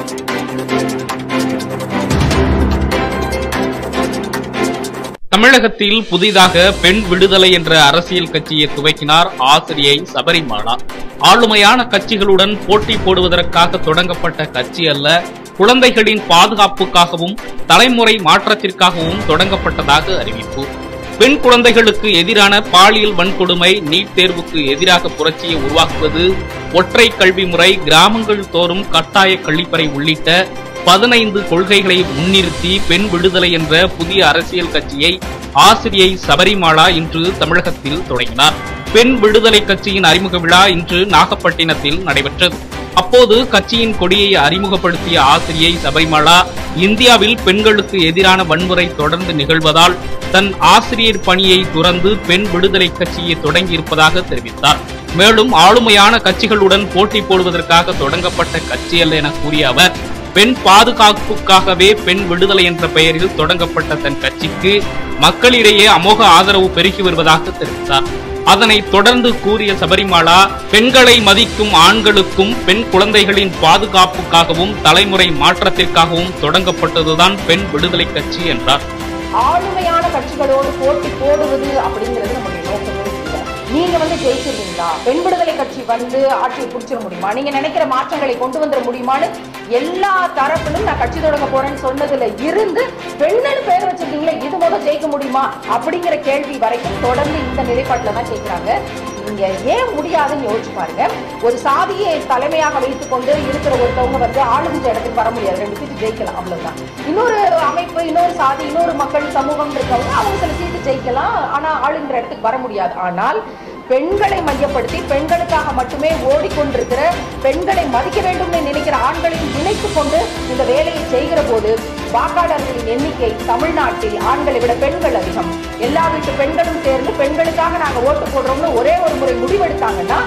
தமிழகத்தில் புதிதாக பெண் விடுதலை என்ற அரசியல் கட்சியை துவக்கினார் ஆசிரியை சபரிமாலா ஆளுமையான கட்சிகளுடன் போட்டி போடுவதற்காக தொடங்கப்பட்ட கட்சி அல்ல குழந்தைகளின் பாதுகாப்புக்காகவும் தலைமுறை மாற்றத்திற்காகவும் தொடங்கப்பட்டதாக அறிவிப்பு பெண் குழந்தைகளுக்கு எதிரான பாலியல் வன்கொடுமை நீட் தேர்வுக்கு எதிராக புரட்சியை உருவாக்குவது ஒற்றை கல்வி முறை கிராமங்கள் தோறும் கட்டாய கழிப்பறை உள்ளிட்ட பதினைந்து கொள்கைகளை முன்னிறுத்தி பெண் விடுதலை என்ற புதிய அரசியல் கட்சியை ஆசிரியை சபரிமாலா இன்று தமிழகத்தில் தொடங்கினார் பெண் விடுதலை கட்சியின் அறிமுக விழா இன்று நாகப்பட்டினத்தில் நடைபெற்றது அப்போது கட்சியின் கொடியை அறிமுகப்படுத்திய ஆசிரியை சபரிமாலா இந்தியாவில் பெண்களுக்கு எதிரான வன்முறை தொடர்ந்து நிகழ்வதால் தன் ஆசிரியர் பணியை துறந்து பெண் விடுதலை கட்சியை தொடங்கியிருப்பதாக தெரிவித்தார் மேலும் ஆளுமையான கட்சிகளுடன் போட்டி போடுவதற்காக தொடங்கப்பட்ட கட்சி அல்ல என கூறிய அவர் பெண் பாதுகாப்புக்காகவே பெண் விடுதலை என்ற பெயரில் தொடங்கப்பட்ட தன் கட்சிக்கு மக்களிடையே அமோக ஆதரவு பெருகி வருவதாக தெரிவித்தார் அதனைத் தொடர்ந்து கூறிய சபரிமாலா பெண்களை மதிக்கும் ஆண்களுக்கும் பெண் குழந்தைகளின் பாதுகாப்புக்காகவும் தலைமுறை மாற்றத்திற்காகவும் தொடங்கப்பட்டதுதான் பெண் விடுதலை கட்சி என்றார் ஆளுமையான கட்சிகளோடு போட்டி போடுவது அப்படிங்கிறது நம்முடைய நோக்கமே இல்லை நீங்க வந்து ஜெயிச்சிருவீங்களா பெண் விடுதலை கட்சி வந்து ஆட்சியை பிடிச்சிட முடியுமா நீங்க நினைக்கிற மாற்றங்களை கொண்டு வந்துட முடியுமான்னு எல்லா தரப்பிலும் நான் கட்சி தொடங்க போறேன்னு சொன்னதுல இருந்து பெண்ணுன்னு பேர் வச்சிருக்கீங்களே இது முதல் ஜெயிக்க முடியுமா அப்படிங்கிற கேள்வி வரைக்கும் தொடர்ந்து இந்த நிலைப்பாட்டில் தான் கேட்கிறாங்க நீங்க ஏன் முடியாதுன்னு யோசிச்சு பாருங்க ஒரு சாதியை தலைமையாக வைத்துக் கொண்டு இருக்கிற ஒருத்தவங்க வந்து ஆளுகின்ற இடத்துக்கு வர முடியாது ரெண்டு சீட்டு ஜெயிக்கலாம் அவ்வளவுதான் இன்னொரு அமைப்பு இன்னொரு சாதி இன்னொரு மக்கள் சமூகம் இருக்கவங்க அவங்க சில சீட்டு ஜெயிக்கலாம் ஆனா ஆளுங்கிற இடத்துக்கு வர முடியாது ஆனால் பெண்களை மையப்படுத்தி பெண்களுக்காக மட்டுமே ஓடிக்கொண்டிருக்கிற பெண்களை மதிக்க வேண்டும் நினைக்கிற ஆண்களையும் இணைத்துக் கொண்டு இந்த வேலையை செய்கிற போது வாக்காளர்களின் எண்ணிக்கை தமிழ்நாட்டில் ஆண்களை விட பெண்கள் அதிகம் எல்லா வீட்டு பெண்களும் சேர்ந்து பெண்களுக்காக நாங்க ஓட்டு போடுறோம்னு ஒரே ஒரு முறை முடிவெடுத்தாங்கன்னா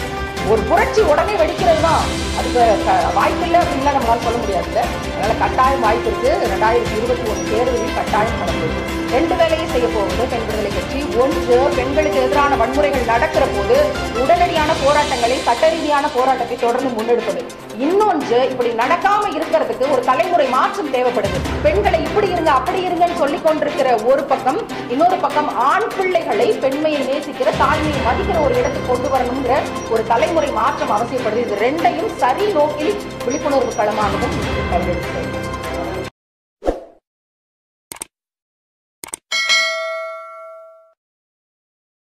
ஒரு புரட்சி உடனே வெடிக்கிறது தான் அதுக்கு க- வாய்ப்பில்லை அப்படின்லாம் நம்மளால சொல்ல முடியாது அதனால கட்டாயம் வாய்ப்பு இருக்கு ரெண்டாயிரத்தி இருபத்தி ஒன்று தேர்தலில் கட்டாயம் நடந்தது ரெண்டு வேலையும் செய்ய போகுது பெண் விடுதலை கட்சி ஒன்று பெண்களுக்கு எதிரான வன்முறைகள் நடக்கிற போது உடனடியான போராட்டங்களை சட்ட ரீதியான போராட்டத்தை தொடர்ந்து முன்னெடுப்பது இன்னொன்று இப்படி நடக்காம இருக்கிறதுக்கு ஒரு தலைமுறை மாற்றம் தேவைப்படுது பெண்களை இப்படி இருங்க அப்படி இருங்கன்னு சொல்லி கொண்டிருக்கிற ஒரு பக்கம் இன்னொரு பக்கம் ஆண் பிள்ளைகளை பெண்மையை நேசிக்கிற தாய்மையை மதிக்கிற ஒரு இடத்துக்கு கொண்டு வரணுங்கிற ஒரு தலைமுறை மாற்றம் அவசியப்படுது இது ரெண்டையும் சரி நோக்கில் விழிப்புணர்வு களமாகவும் கையெழுத்து